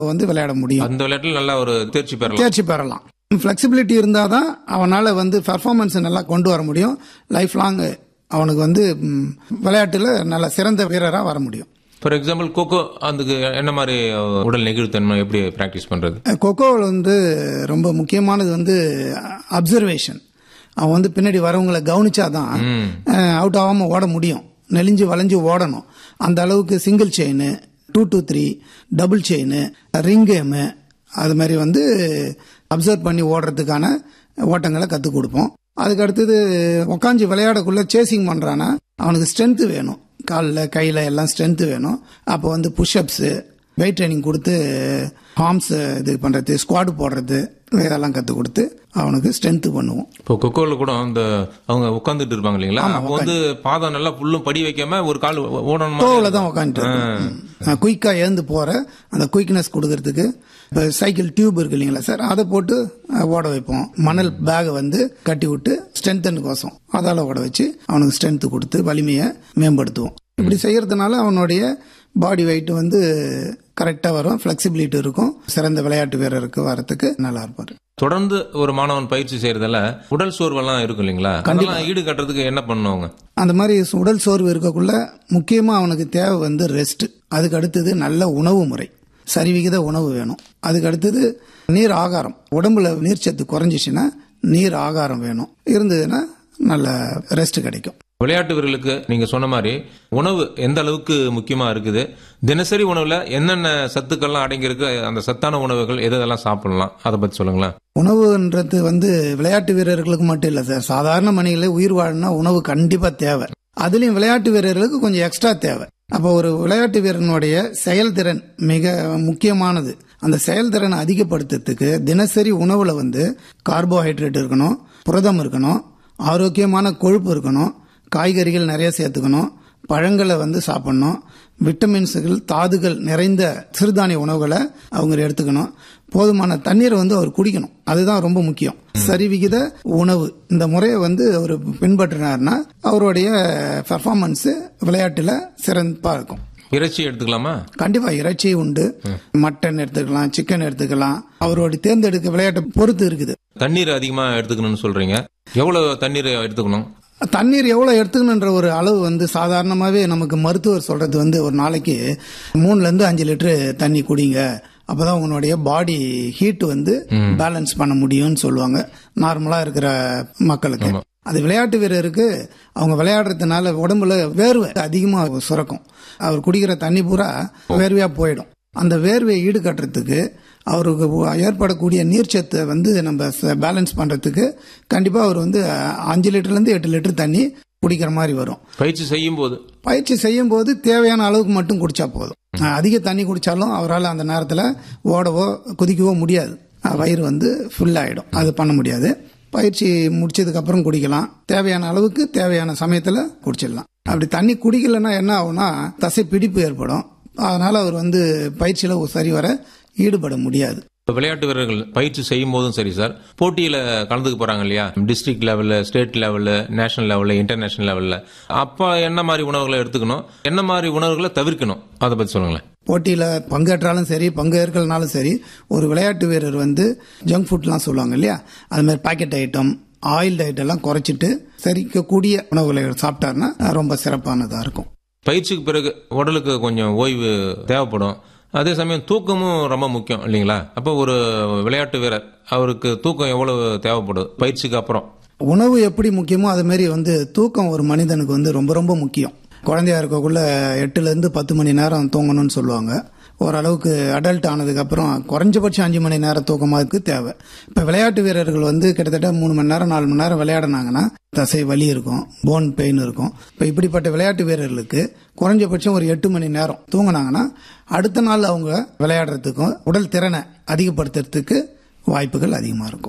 வந்து விளையாட முடியும் அந்த விளையாட்டுல நல்லா ஒரு தேர்ச்சி பெறலாம் தேர்ச்சி பெறலாம் ஃபிளெக்சிபிலிட்டி இருந்தால் தான் அவனால் வந்து பெர்ஃபார்மன்ஸ் நல்லா கொண்டு வர முடியும் லைஃப் லாங் அவனுக்கு வந்து ம், விளையாட்டுல நல்ல சிறந்த வீரராக வர முடியும் ஃபார் எக்ஸாம்பிள் கோகோ அதுக்கு என்ன மாதிரி அஹ், உடல் நெகிழ்த்தன்மை எப்படி பிராக்டிஸ் பண்றது கொக்கோவில் வந்து ரொம்ப முக்கியமானது வந்து அப்சர்வேஷன் அவன் வந்து பின்னாடி வரவங்களை கவனிச்சாதான் அவுட் ஆகாம ஓட முடியும் நெளிஞ்சு வளைஞ்சு ஓடணும் அந்த அளவுக்கு single chain two two three double chain ring game அது மாதிரி வந்து அப்சர்வ் பண்ணி ஓடுறதுக்கான ஓட்டங்களை கற்றுக் கொடுப்போம் அதுக்கு அடுத்தது உக்காஞ்சி விளையாடக்குள்ள சேசிங் பண்ணுறான்னா அவனுக்கு ஸ்ட்ரென்த்து வேணும் காலில் கையில் எல்லாம் ஸ்ட்ரென்த்து வேணும் அப்போ வந்து புஷ்அப்ஸு வெயிட் ட்ரைனிங் கொடுத்து ஹார்ம்ஸ் இது பண்ணுறது ஸ்குவாடு போடுறது இதெல்லாம் கற்றுக் கொடுத்து அவனுக்கு ஸ்ட்ரென்த்து பண்ணுவோம் இப்போ கொக்கோல கூட அந்த அவங்க உட்காந்துட்டு இருப்பாங்க இல்லைங்களா அப்போ வந்து பாதம் நல்லா புல்லும் படி வைக்காம ஒரு கால் ஓடணுமா டோவில் தான் உட்காந்துட்டு குயிக்காக எழுந்து போகிற அந்த குயிக்னஸ் கொடுக்கறதுக்கு இப்போ சைக்கிள் டியூப் இருக்கு இல்லைங்களா சார் அதை போட்டு அஹ், ஓட வைப்போம் மணல் பேகை வந்து கட்டி விட்டு ஸ்ட்ரென்த்தனுக்கோசம் அதால் ஓட வச்சு அவனுக்கு ஸ்ட்ரென்த்து கொடுத்து வலிமையை மேம்படுத்துவோம் இப்படி செய்யறதுனால அவனுடைய பாடி வெயிட் வந்து கரெக்டாக வரும் ஃப்ளெக்சிபிலிட்டி இருக்கும் சிறந்த விளையாட்டு வீரருக்கு வரத்துக்கு நல்லா இருப்பார் தொடர்ந்து ஒரு மாணவன் பயிற்சி செய்யறதால உடல் சோர்வெல்லாம் இருக்கும் இல்லைங்களா அதெல்லாம் ஈடு கட்டுறதுக்கு என்ன பண்ணுவாங்க அந்த மாதிரி உடல் சோர்வு இருக்கக்குள்ள முக்கியமாக அவனுக்கு தேவை வந்து ரெஸ்ட் அதுக்கு அடுத்தது நல்ல உணவு முறை சரிவிகித உணவு வேணும் அதுக்கு அடுத்தது நீர் ஆகாரம் உடம்புல நீர்ச்சத்து குறைஞ்சிச்சுன்னா நீர் ஆகாரம் வேணும் இருந்ததுன்னா நல்ல ரெஸ்ட் கிடைக்கும் விளையாட்டு வீரர்களுக்கு நீங்க சொன்ன மாதிரி உணவு எந்த அளவுக்கு முக்கியமா இருக்குது தினசரி உணவுல என்னென்ன சத்துக்கள்லாம் அடங்கியிருக்கு அந்த சத்தான உணவுகள் எது எதெல்லாம் சாப்பிடலாம் அதை பத்தி சொல்லுங்களேன் உணவுன்றது வந்து விளையாட்டு வீரர்களுக்கு மட்டும் இல்லை சார் சாதாரண மனிதர்களே உயிர் வாழணும்னா உணவு கண்டிப்பாக தேவை அதுலேயும் விளையாட்டு வீரர்களுக்கு கொஞ்சம் எக்ஸ்ட்ரா தேவை அப்போ ஒரு விளையாட்டு வீரனுடைய செயல்திறன் மிக முக்கியமானது அந்த செயல்திறனை அதிகப்படுத்துறதுக்கு தினசரி உணவுல வந்து கார்போஹைட்ரேட் இருக்கணும் புரதம் இருக்கணும் ஆரோக்கியமான கொழுப்பு இருக்கணும் காய்கறிகள் நிறைய சேர்த்துக்கணும் பழங்களை வந்து சாப்பிடணும் விட்டமின்ஸுகள் தாதுகள் நிறைந்த சிறுதானிய உணவுகளை அவங்க எடுத்துக்கணும் போதுமான தண்ணீரை வந்து அவர் குடிக்கணும் அதுதான் ரொம்ப முக்கியம் சரிவிகித உணவு இந்த முறையை வந்து அவர் பின்பற்றினார்னா அவருடைய பெர்ஃபார்மன்ஸ் விளையாட்டுல சிறப்பா இருக்கும் இறைச்சி எடுத்துக்கலாமா கண்டிப்பா இறைச்சி உண்டு மட்டன் எடுத்துக்கலாம் சிக்கன் எடுத்துக்கலாம் அவருடைய தேர்ந்தெடுக்க விளையாட்டை பொறுத்து இருக்குது தண்ணீர் அதிகமா எடுத்துக்கணும்னு சொல்றீங்க எவ்வளவு தண்ணீர் எடுத்துக்கணும் தண்ணீர் எவ்வளவு எடுத்துக்கணுன்ற ஒரு அளவு வந்து சாதாரணமாவே நமக்கு மருத்துவர் சொல்றது வந்து ஒரு நாளைக்கு மூணுல இருந்து அஞ்சு லிட்டரு தண்ணி குடிங்க அப்பதான் உங்களுடைய பாடி ஹீட் வந்து பேலன்ஸ் பண்ண முடியும்னு சொல்லுவாங்க நார்மலா இருக்கிற மக்களுக்கு அது விளையாட்டு வீரருக்கு அவங்க விளையாடுறதுனால உடம்புல வேர்வை அதிகமா சுரக்கும் அவர் குடிக்கிற தண்ணி பூரா வேர்வையா போயிடும் அந்த வேர்வையை ஈடுகட்டுறதுக்கு அவருக்கு ஏற்படக்கூடிய நீர்ச்சத்தை வந்து நம்ம பேலன்ஸ் பண்றதுக்கு கண்டிப்பா அவர் வந்து அஞ்சு லிட்டர்ல இருந்து எட்டு லிட்டர் தண்ணி குடிக்கிற மாதிரி வரும் பயிற்சி செய்யும் போது பயிற்சி செய்யும் போது தேவையான அளவுக்கு மட்டும் குடிச்சா போதும் அதிக தண்ணி குடிச்சாலும் அவரால் அந்த நேரத்தில் ஓடவோ குதிக்கவோ முடியாது வயிறு வந்து ஃபுல் ஆயிடும் அது பண்ண முடியாது பயிற்சி முடிச்சதுக்கு அப்புறம் குடிக்கலாம் தேவையான அளவுக்கு தேவையான சமயத்தில் குடிச்சிடலாம் அப்படி தண்ணி குடிக்கலன்னா என்ன ஆகும்னா தசை பிடிப்பு ஏற்படும் அதனால அவர் வந்து பயிற்சியில சரிவர ஈடுபட முடியாது இப்ப விளையாட்டு வீரர்கள் பயிற்சி செய்யும் போதும் சரி சார் போட்டியில கலந்துக்க போறாங்க இல்லையா டிஸ்ட்ரிக்ட் லெவல்ல ஸ்டேட் லெவல்ல நேஷனல் லெவல்ல இன்டர்நேஷனல் லெவல்ல அப்ப என்ன மாதிரி உணவுகளை எடுத்துக்கணும் என்ன மாதிரி உணவுகளை தவிர்க்கணும் அதை பத்தி சொல்லுங்களேன் போட்டியில பங்கேற்றாலும் சரி பங்கேற்கலனாலும் சரி ஒரு விளையாட்டு வீரர் வந்து ஜங்க் ஃபுட்லாம் சொல்லுவாங்க இல்லையா அது மாதிரி பாக்கெட் ஐட்டம் ஆயில் ஐட்டம் எல்லாம் குறைச்சிட்டு சரிக்கக்கூடிய உணவுகளை சாப்பிட்டாருன்னா ரொம்ப சிறப்பானதா இருக்கும் பயிற்சிக்கு பிறகு உடலுக்கு கொஞ்சம் ஓய்வு தேவைப்படும் அதே சமயம் தூக்கமும் ரொம்ப முக்கியம் இல்லைங்களா அப்போ ஒரு விளையாட்டு வீரர் அவருக்கு தூக்கம் எவ்வளவு தேவைப்படுது பயிற்சிக்கு அப்புறம் உணவு எப்படி முக்கியமோ அது மாதிரி வந்து தூக்கம் ஒரு மனிதனுக்கு வந்து ரொம்ப ரொம்ப முக்கியம் குழந்தையா இருக்கக்குள்ள எட்டுல இருந்து பத்து மணி நேரம் தூங்கணும்னு சொல்லுவாங்க ஓரளவுக்கு அடல்ட் ஆனதுக்கு அப்புறம் குறைஞ்சபட்சம் அஞ்சு மணி நேரம் தூக்கமாக்கு தேவை இப்ப விளையாட்டு வீரர்கள் வந்து கிட்டத்தட்ட மூணு மணி நேரம் நாலு மணி நேரம் விளையாடினாங்கன்னா தசை வலி இருக்கும் போன் பெயின் இருக்கும் இப்ப இப்படிப்பட்ட விளையாட்டு வீரர்களுக்கு குறைஞ்சபட்சம் ஒரு எட்டு மணி நேரம் தூங்கினாங்கன்னா அடுத்த நாள் அவங்க விளையாடுறதுக்கும் உடல் திறனை அதிகப்படுத்துறதுக்கு வாய்ப்புகள் அதிகமா இருக்கும்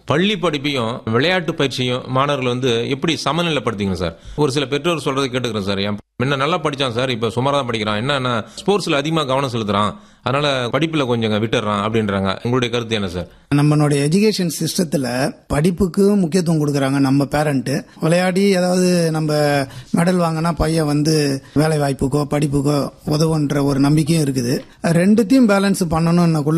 பள்ளி படிப்பையும் விளையாட்டு பயிற்சியும் மாணவர்கள் வந்து எப்படி சமநிலைப்படுத்திங்க சார் ஒரு சில பெற்றோர் சொல்றதை கேட்டுக்கிறேன் சார் என் முன்ன நல்லா படிச்சான் சார் இப்ப சுமாரா தான் படிக்கிறான் என்னன்னா ஸ்போர்ட்ஸ்ல அதிகமா கவனம் செலுத்துறான் அதனால படிப்புல கொஞ்சம் விட்டுறான் அப்படின்றாங்க உங்களுடைய கருத்து என்ன சார் நம்மளுடைய எஜுகேஷன் சிஸ்டத்துல படிப்புக்கு முக்கியத்துவம் கொடுக்கறாங்க நம்ம பேரண்ட் விளையாடி ஏதாவது நம்ம மெடல் வாங்கினா பையன் வந்து வேலை வாய்ப்புக்கோ படிப்புக்கோ உதவுன்ற ஒரு நம்பிக்கையும் இருக்குது ரெண்டுத்தையும் பேலன்ஸ் பண்ணணும்னக்குள்ள